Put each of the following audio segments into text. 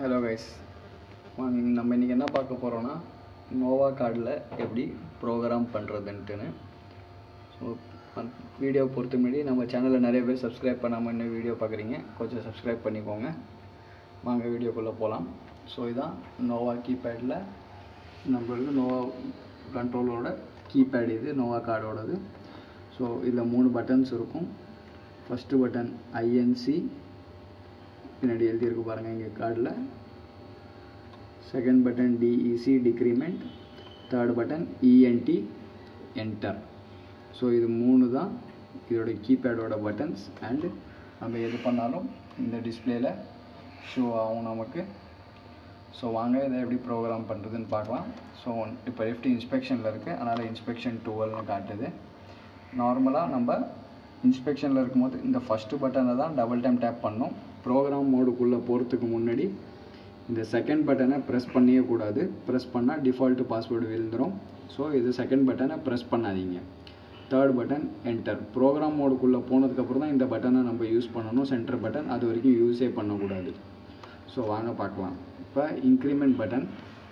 hello guys நம்ம இன்றைக்கி என்ன பார்க்க போகிறோன்னா நோவா கார்டில் எப்படி ப்ரோக்ராம் பண்ணுறதுன்ட்டுன்னு ஸோ வீடியோ பொறுத்த முன்னாடி நம்ம சேனலில் நிறைய பேர் சப்ஸ்கிரைப் பண்ணாமல் இன்னும் வீடியோ பார்க்குறீங்க கொஞ்சம் சப்ஸ்கிரைப் பண்ணிக்கோங்க வாங்க வீடியோக்குள்ளே போகலாம் ஸோ இதான் நோவா கீபேடில் நம்மளுக்கு நோவா கண்ட்ரோலோட கீபேட் இது நோவா கார்டோடது ஸோ இதில் மூணு பட்டன்ஸ் இருக்கும் ஃபஸ்ட்டு பட்டன் ஐஎன்சி பின்னாடி எழுதியிருக்கு பாருங்கள் இங்கே கார்டில் second button DEC decrement third button ENT enter so இது மூணு தான் இதோட கீபேடோட பட்டன்ஸ் அண்டு நம்ம எது பண்ணாலும் இந்த டிஸ்பிளேல ஷோ ஆகும் நமக்கு ஸோ வாங்க இதை எப்படி ப்ரோக்ராம் பண்ணுறதுன்னு பார்க்கலாம் ஸோ இப்போ லெஃப்ட் இன்ஸ்பெக்ஷனில் இருக்குது அதனால் இன்ஸ்பெக்ஷன் டுவெல்னு காட்டுது நார்மலாக நம்ம இன்ஸ்பெக்ஷனில் இருக்கும்போது இந்த ஃபஸ்ட்டு பட்டனை தான் டபுள் டைம் டேப் பண்ணோம் ப்ரோக்ராம் மோடுக்குள்ளே போகிறதுக்கு முன்னாடி இந்த செகண்ட் பட்டனை ப்ரெஸ் பண்ணியே கூடாது ப்ரெஸ் பண்ணால் டிஃபால்ட்டு பாஸ்வேர்டு விழுந்துடும் ஸோ இது செகண்ட் பட்டனை ப்ரெஸ் பண்ணாதீங்க தேர்ட் பட்டன் என்டர் ப்ரோக்ராம் மோடுக்குள்ளே போனதுக்கப்புறம் தான் இந்த பட்டனை நம்ம யூஸ் பண்ணணும் சென்டர் பட்டன் அது வரைக்கும் யூஸே பண்ணக்கூடாது ஸோ வாங்க பார்க்கலாம் இப்போ இன்க்ரிமெண்ட் பட்டன்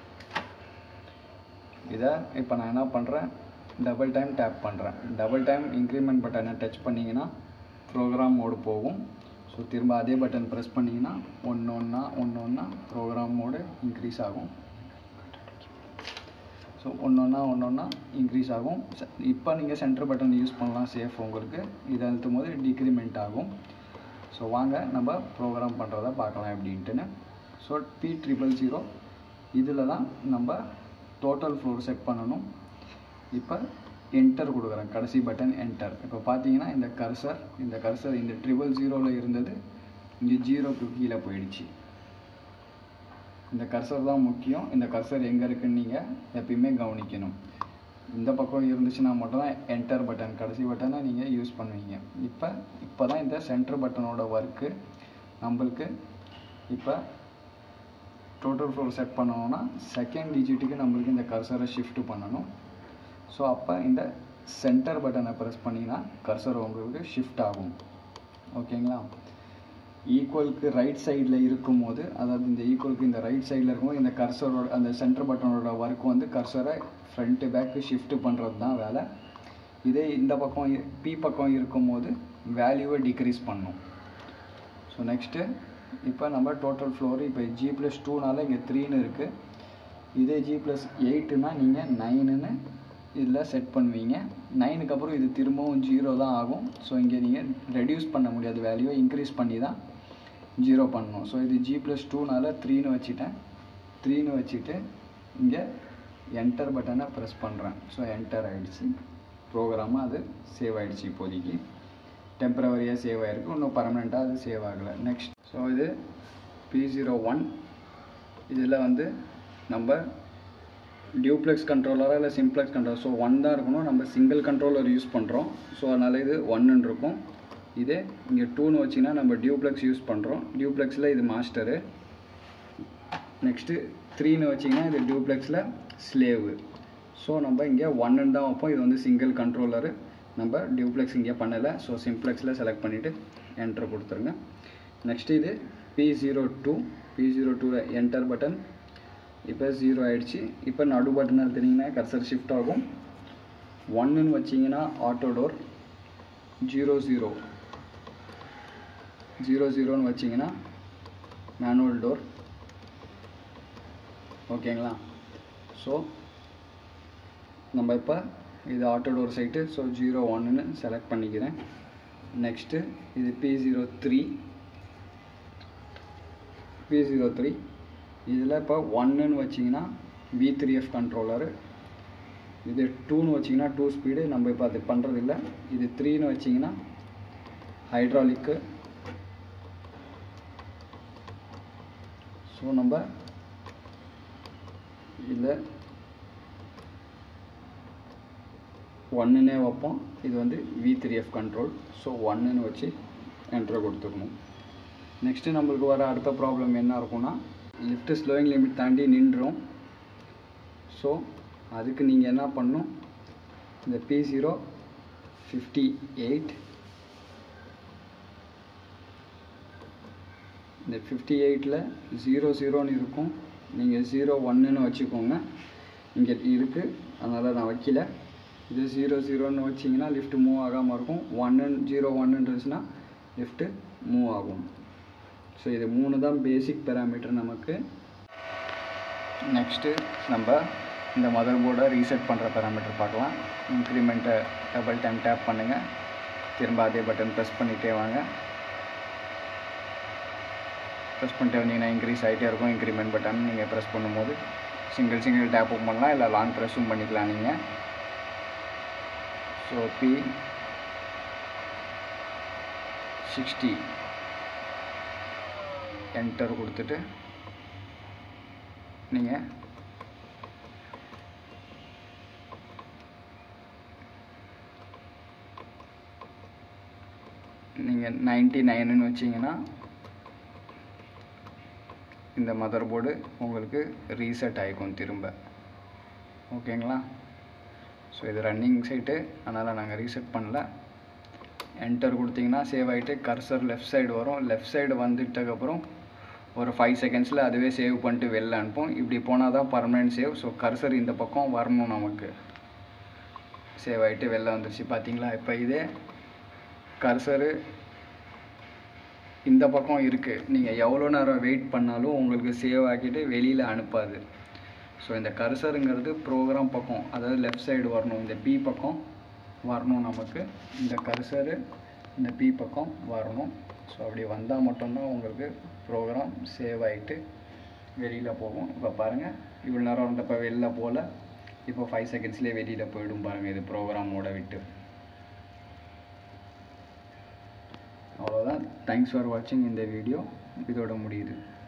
இதை இப்போ நான் என்ன பண்ணுறேன் டபுள் டைம் டேப் பண்ணுறேன் டபுள் டைம் இன்க்ரிமெண்ட் பட்டனை டச் பண்ணிங்கன்னா ப்ரோக்ராம் மோடு போகும் ஸோ திரும்ப அதே பட்டன் ப்ரெஸ் பண்ணிங்கன்னா ஒன்று ஒன்றா ஒன்று ஒன்றா ப்ரோக்ராம் மோடு இன்க்ரீஸ் ஆகும் ஸோ ஒன்று ஒன்றா ஒன்று ஒன்றா இன்க்ரீஸ் ஆகும் இப்போ நீங்கள் சென்டர் பட்டன் யூஸ் பண்ணலாம் சேஃப் உங்களுக்கு இதை அழுத்தும் போது டிக்ரிமெண்ட் ஆகும் ஸோ வாங்க நம்ம ப்ரோக்ராம் பண்ணுறத பார்க்கலாம் எப்படின்ட்டுன்னு ஸோ பி ட்ரிபிள் ஜீரோ இதில் தான் நம்ம டோட்டல் ஃப்ளோர் செட் பண்ணணும் இப்போ என்டர் கொடுக்குறேன் கடைசி பட்டன் என்டர் இப்போ பார்த்தீங்கன்னா இந்த கர்சர் இந்த கர்சர் இந்த ட்ரிபிள் ஜீரோவில் இருந்தது இங்கே ஜீரோக்கு கீழே போயிடுச்சு இந்த கர்சர் தான் முக்கியம் இந்த கர்சர் எங்கே இருக்குன்னு நீங்கள் எப்பயுமே கவனிக்கணும் இந்த பக்கம் இருந்துச்சுன்னா மட்டும் தான் என்டர் பட்டன் கடைசி பட்டனை நீங்கள் யூஸ் பண்ணுவீங்க இப்போ இப்போ தான் இந்த சென்டர் பட்டனோட ஒர்க்கு நம்மளுக்கு இப்போ டோட்டல் ஃப்ளோர் செட் பண்ணணும்னா செகண்ட் டிஜிட்டுக்கு நம்மளுக்கு இந்த கர்சரை ஷிஃப்ட் பண்ணணும் ஸோ அப்போ இந்த சென்டர் பட்டனை ப்ரெஸ் பண்ணிங்கன்னா கர்சர் உங்களுக்கு ஷிஃப்ட் ஆகும் ஓகேங்களா ஈக்குவலுக்கு ரைட் சைடில் இருக்கும்போது அதாவது இந்த ஈக்குவலுக்கு இந்த ரைட் சைடில் இருக்கும்போது இந்த கர்சரோட அந்த சென்டர் பட்டனோட ஒர்க் வந்து கர்சரை ஃப்ரண்ட்டு பேக்கு ஷிஃப்ட் பண்ணுறது தான் வேலை இதே இந்த பக்கம் பி பக்கம் இருக்கும்போது வேல்யூவை டிக்ரீஸ் பண்ணும் ஸோ நெக்ஸ்ட்டு இப்போ நம்ம டோட்டல் ஃப்ளோர் இப்போ ஜி ப்ளஸ் டூனால இங்கே த்ரீன்னு இருக்குது இதே ஜி ப்ளஸ் எயிட்டுனா நீங்கள் நைனுன்னு இதில் செட் பண்ணுவீங்க நைனுக்கு அப்புறம் இது திரும்பவும் ஜீரோ தான் ஆகும் ஸோ இங்கே நீங்கள் ரெடியூஸ் பண்ண முடியாது வேல்யூவை இன்க்ரீஸ் பண்ணி தான் ஜீரோ பண்ணணும் ஸோ இது ஜி ப்ளஸ் டூனால த்ரீன்னு வச்சுட்டேன் த்ரீன்னு வச்சுட்டு இங்கே என்டர் பட்டனை ப்ரெஸ் பண்ணுறேன் ஸோ என்டர் ஆகிடுச்சு ப்ரோக்ராமாக அது சேவ் ஆகிடுச்சு இப்போதைக்கு டெம்பரவரியாக சேவ் ஆகிருக்கு இன்னும் பர்மனெண்ட்டாக அது சேவ் ஆகலை நெக்ஸ்ட் ஸோ இது பி ஜீரோ ஒன் இதில் வந்து நம்ம டியூப்ளெக்ஸ் கண்ட்ரோலராக இல்லை சிம்ப்ளெக்ஸ் கண்ட்ரோலர் ஸோ ஒன் தான் இருக்கணும் நம்ம சிங்கிள் கண்ட்ரோலர் யூஸ் பண்ணுறோம் ஸோ அதனால் இது ஒன்றுன்னு இருக்கும் இதே இங்கே டூன்னு வச்சிங்கன்னா நம்ம டியூப்ளெக்ஸ் யூஸ் பண்ணுறோம் டியூப்ளெக்ஸில் இது மாஸ்டரு நெக்ஸ்ட்டு த்ரீன்னு வச்சிங்கன்னா இது டியூப்ளெக்ஸில் ஸ்லேவு ஸோ நம்ம இங்கே ஒன்றுன்னு தான் வைப்போம் இது வந்து சிங்கிள் கண்ட்ரோலரு நம்ம டியூப்ளெக்ஸ் இங்கே பண்ணலை ஸோ சிம்ப்ளெக்ஸில் செலக்ட் பண்ணிவிட்டு என்ட்ரு கொடுத்துருங்க நெக்ஸ்ட் இது P zero two P zero டூவில் என்டர் பட்டன் இப்போ ஜீரோ ஆகிடுச்சு இப்போ நடு பட்டன் எடுத்துட்டிங்கன்னா கர்சர் ஷிஃப்ட் ஆகும் ஒன்றுன்னு வச்சிங்கன்னா auto door zero zero zero ஜீரோன்னு வச்சிங்கன்னா மேனுவல் டோர் ஓகேங்களா ஸோ நம்ம இப்போ இது auto door side so zero ஒன்றுன்னு செலக்ட் பண்ணிக்கிறேன் நெக்ஸ்ட்டு இது P zero three P zero three இதில் இப்போ ஒன்றுன்னு வச்சிங்கன்னா வி த்ரீ எஃப் கண்ட்ரோலரு இது டூன்னு வச்சிங்கன்னா டூ ஸ்பீடு நம்ம இப்போ அது பண்ணுறதில்ல இது த்ரீன்னு வச்சிங்கன்னா ஹைட்ராலிக்கு ஸோ நம்ம இதில் ஒன்றுனே வைப்போம் இது வந்து V three F control so ஒன்றுன்னு வச்சு என்ட்ரு கொடுத்துக்கணும் நெக்ஸ்ட்டு நம்மளுக்கு வர அடுத்த ப்ராப்ளம் என்ன இருக்கும்னா லிஃப்ட்டு ஸ்லோயிங் லிமிட் தாண்டி நின்றோம் ஸோ அதுக்கு நீங்கள் என்ன பண்ணணும் இந்த பி ஜீரோ ஃபிஃப்டி எயிட் இந்த ஃபிஃப்டி எயிட்டில் ஜீரோ ஜீரோன்னு இருக்கும் நீங்கள் ஜீரோ ஒன்றுன்னு வச்சுக்கோங்க இங்கே இருக்குது அதனால் நான் வைக்கல இது ஜீரோ ஜீரோன்னு வச்சிங்கன்னா லிஃப்ட் மூவ் ஆகாமல் இருக்கும் ஒன்னு ஜீரோ ஒன்றுன்றதுன்னா லிஃப்ட்டு மூவ் ஆகும் ஸோ இது மூணு தான் பேசிக் பேராமீட்டர் நமக்கு நெக்ஸ்ட்டு நம்ம இந்த மதர் போர்டை ரீசெட் பண்ணுற பேராமீட்டர் பார்க்கலாம் இன்க்ரிமெண்ட்டை டபுள் டைம் டேப் பண்ணுங்கள் திரும்ப அதே பட்டன் ப்ரெஸ் பண்ணிகிட்டே வாங்க ப்ரெஸ் பண்ணிட்டு வந்தீங்கன்னா இன்க்ரீஸ் ஆகிட்டே இருக்கும் இன்க்ரிமெண்ட் பட்டன் நீங்கள் ப்ரெஸ் பண்ணும்போது சிங்கிள் சிங்கிள் டேப்பும் பண்ணலாம் இல்லை லாங் ப்ரெஸ்ஸும் பண்ணிக்கலாம் நீங்கள் ஸோ பி சிக்ஸ்டி என்டர் கொடுத்துட்டு நீங்கள் நீங்கள் நைன்ட்டி நைனுன்னு வச்சிங்கன்னா இந்த மதர் போர்டு உங்களுக்கு ரீசெட் ஆகிக்கும் திரும்ப ஓகேங்களா ஸோ இது ரன்னிங் சைட்டு அதனால் நாங்கள் ரீசெட் பண்ணல என்டர் கொடுத்தீங்கன்னா சேவ் ஆகிட்டு கர்சர் லெஃப்ட் சைடு வரும் லெஃப்ட் சைடு வந்துட்டதுக்கப்புறம் ஒரு ஃபைவ் செகண்ட்ஸில் அதுவே சேவ் பண்ணிட்டு வெளில அனுப்பும் இப்படி போனால் தான் பர்மனெண்ட் சேவ் ஸோ கர்சர் இந்த பக்கம் வரணும் நமக்கு சேவ் ஆகிட்டு வெளில வந்துருச்சு பார்த்தீங்களா இப்போ இதே கர்சரு இந்த பக்கம் இருக்குது நீங்கள் எவ்வளோ நேரம் வெயிட் பண்ணாலும் உங்களுக்கு சேவ் ஆக்கிட்டு வெளியில் அனுப்பாது ஸோ இந்த கர்சருங்கிறது ப்ரோக்ராம் பக்கம் அதாவது லெஃப்ட் சைடு வரணும் இந்த பி பக்கம் வரணும் நமக்கு இந்த கர்சரு இந்த பி பக்கம் வரணும் ஸோ அப்படி வந்தால் மட்டும்தான் உங்களுக்கு ப்ரோக்ராம் சேவ் ஆகிட்டு வெளியில் போகும் இப்போ பாருங்கள் இவ்வளோ நேரம் இருந்தப்போ வெளில போகல இப்போ ஃபைவ் செகண்ட்ஸ்லேயே வெளியில் போயிடும் பாருங்கள் இது ப்ரோக்ராமோட விட்டு அவ்வளோதான் தேங்க்ஸ் ஃபார் வாட்சிங் இந்த வீடியோ இதோட முடியுது